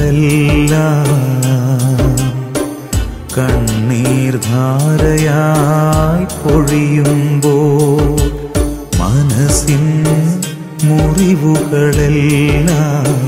കണ്ണീർ ധാരയായി പൊഴിയുമ്പോൾ മനസ്സിൻ മുറിവുകളെല്ലാം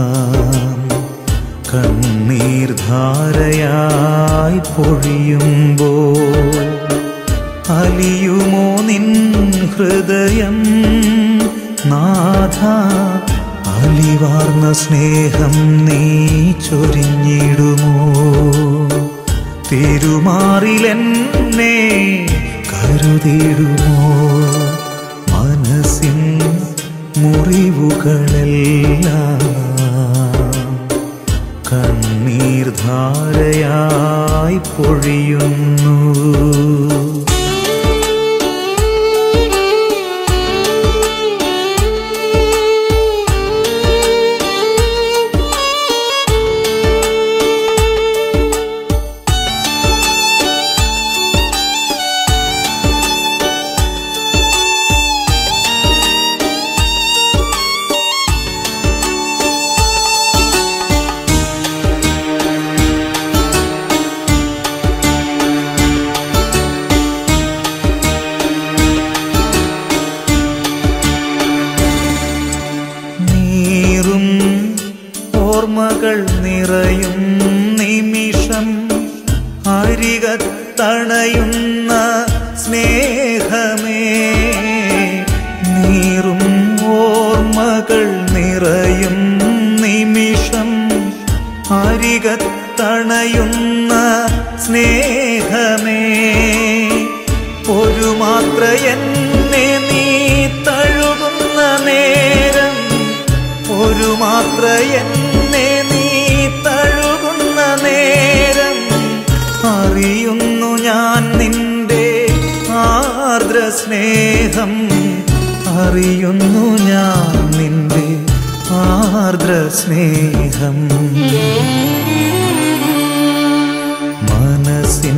കണ്ണീർ ധാരയായി പൊഴിയുമ്പോൾ അലിയുമോ നിൻ ഹൃദയം നാഥ അലിവാർന്ന സ്നേഹം നീ ചൊരിഞ്ഞിടുമോ തിരുമാറിലെന്നെ കരുതിടുമോ മനസ്സിൻ മുറിവുകളെല്ലാം കണ്ണീർ ധാരയായി പൊഴിയുന്നു നീറും ഓർമ്മകൾ നിറയും നിമിഷം അരികത്തണയുന്ന സ്നേഹമേ നീറും ഓർമ്മകൾ നിറയും നിമിഷം അരികത്തണയുന്ന സ്നേഹമേ ഒരു മാത്ര എന്നെ നീ തഴുകുന്ന നേരം ഒരു മാത്ര എന്നെ നീ തഴുകുന്ന നേരം അറിയുന്നു ഞാൻ നിന്റെ ആർദ്ര സ്നേഹം അറിയുന്നു ഞാൻ നിന്റെ ആർദ്ര സ്നേഹം മനസ്സിൻ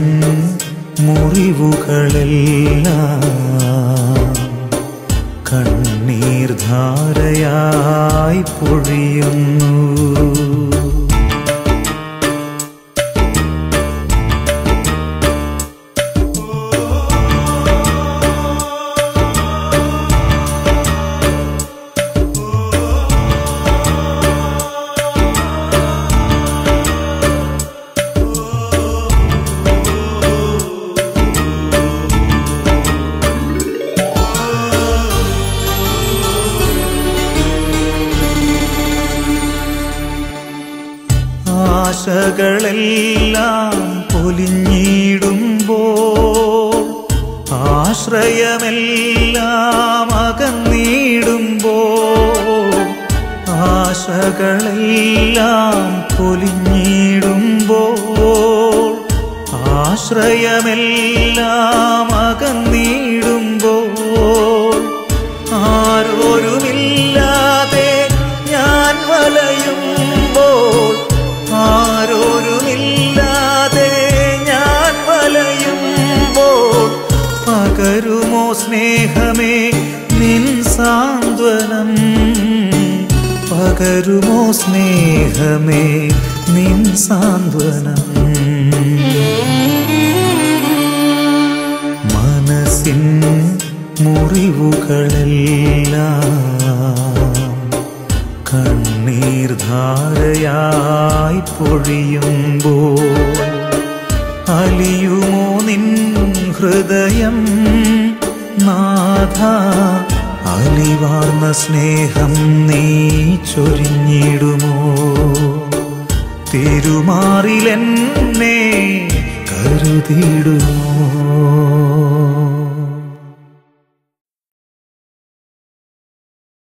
മുറിവുകളെല്ലാം കണ്ണീർ ധാരയായി പൊഴിയുന്നു ആശകളെല്ലാം പൊലിഞ്ഞിടുമ്പോൾ ആശ്രയമെല്ലാം അകന്നിടുമ്പോൾ ആശകളെല്ലാം പൊലിഞ്ഞിടുമ്പോൾ ആശ്രയമെല്ലാം അകന്നിടുമ്പോൾ ആരോരുമില്ലാതെ ഞാൻ വലയുമ്പോൾ ആരോരുമില്ലാതെ ഞാൻ വലയുമ്പോൾ പകരുമോ സ്നേഹമേ നിൻ സാന്ത്വനം പകരുമോ സ്നേഹമേ നിൻ സാന്ത്വനം മനസ്സിൻ മുറിവുകളെല്ലാം കണ്ണീർ ധാരയായി പൊഴിയുമ്പോൾ അലിയുമോ നിൻ ഹൃദയം നാഥ അലിവാർന്ന സ്നേഹം നീ ചൊരിഞ്ഞിടുമോ തിരുമാറിലെന്നെ കരുതിടുമോ